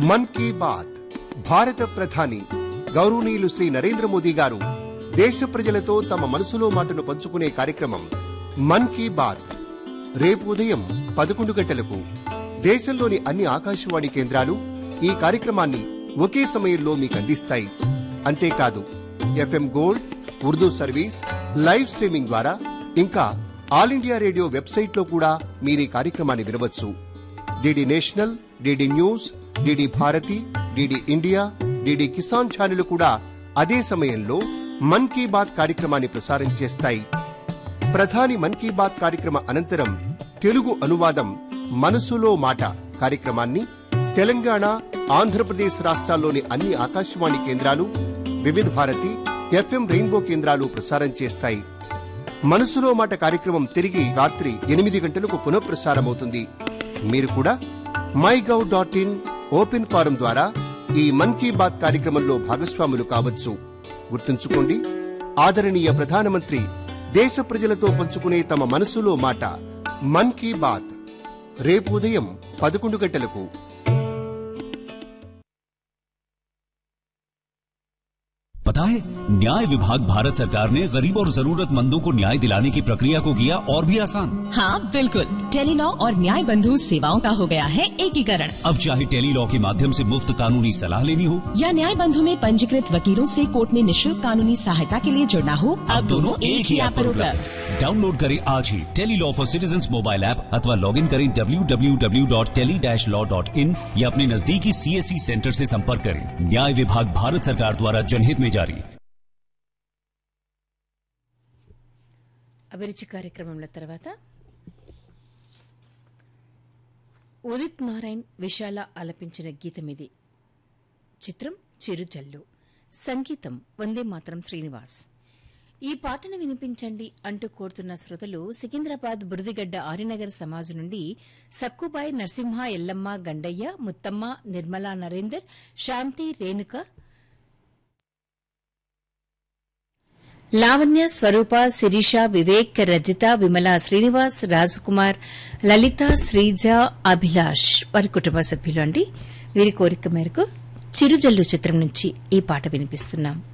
మన్ key bath భారత ప్రధాని గౌరవనీయులు శ్రీ నరేంద్ర మోదీ గారు దేశ ప్రజలతో తమ మనసులో మాటను పంచుకునే కార్యక్రమం మన్ కీ బాత్ రేపు ఉదయం పదకొండు గంటలకు దేశంలోని అన్ని ఆకాశవాణి కేంద్రాలు ఈ కార్యక్రమాన్ని ఒకే సమయంలో మీకు అందిస్తాయి అంతేకాదు FM gold Urdu service live streaming ద్వారా ఇంకా ఆల్ ఇండియా రేడియో వెబ్సైట్ లో కూడా మీరు ఈ కార్యక్రమాన్ని వినవచ్చు DD national DD news DD Bharati DD India DD Kisan ఛానళ్లు కూడా అదే సమయంలో మన్ కీ బాత్ కార్యక్రమాన్ని ప్రసారం చేస్తాయి ప్రధాని మన్ కీ బాత్ కార్యక్రమ అనంతరం తెలుగు అనువాదం మనసులో మాట కార్యక్రమాన్ని తెలంగాణ ఆంధ్రప్రదేశ్ రాష్ట్రాల్లోని అన్ని ఆకాశవాణి కేంద్రాలు వివిధ భారతి ఎఫ్ఎం రెయిన్బో కేంద్రాలు ప్రసారం చేస్తాయి మనసులో మాట కార్యక్రమం తిరిగి రాత్రి ఎనిమిది గంటలకు పునఃప్రసారమవుతుంది మీరు కూడా my gov dot in open form ద్వారా ఈ మన్ కీ బాత్ కార్యక్రమంలో భాగస్వాములు కావచ్చు గుర్తుంచుకోండి ఆదరణీయ ప్రధానమంత్రి దేశ ప్రజలతో పంచుకునే తమ మనసులో మాట మన్ కీ బాత్ రేపు ఉదయం పదకొండు గంటలకు पता है न्याय विभाग भारत सरकार ने गरीब और जरूरतमंदों को न्याय दिलाने की प्रक्रिया को किया और भी आसान हाँ बिल्कुल टेलीलॉ और न्याय बंधु सेवाओं का हो गया है एकीकरण अब चाहे टेली लॉ के माध्यम से मुफ्त कानूनी सलाह लेनी हो या न्याय बंधु में पंजीकृत वकीलों से कोर्ट में निशुल्क कानूनी सहायता के लिए जुड़ना हो अब दोनों एक ही ऐप पर उपलब्ध डाउनलोड करें आज ही tele law for citizen mobile app अथवा लॉग इन करें www.tele-law.in या अपने नजदीकी सीएससी सेंटर से संपर्क करें न्याय विभाग भारत सरकार द्वारा जनहित में जारी అభిరుచి కార్యక్రమంలో తర్వాత ఉదిత్ నారాయణ్ విశాల ఆలపించిన గీతం ఇది చిత్రం చిరుజల్లు సంగీతం వందే మాత్రం శ్రీనివాస్ ఈ పాటను వినిపించండి అంటూ కోరుతున్న శ్రోతలు సికింద్రాబాద్ బురదిగడ్డ ఆర్యనగర్ సమాజ్ నుండి సక్కుబాయ్ నరసింహ ఎల్లమ్మ గండయ్య ముత్తమ్మ నిర్మలా నరేందర్ శాంతి రేణుక లావణ్య స్వరూప శిరీష వివేక్ రజిత విమల శ్రీనివాస్ రాజ్కుమార్ లలిత శ్రీజ అభిలాష్ వారి కుటుంబ సభ్యులు అండి వీరి కోరిక మేరకు చిరుజల్లు చిత్రం నుంచి ఈ పాట వినిపిస్తున్నాం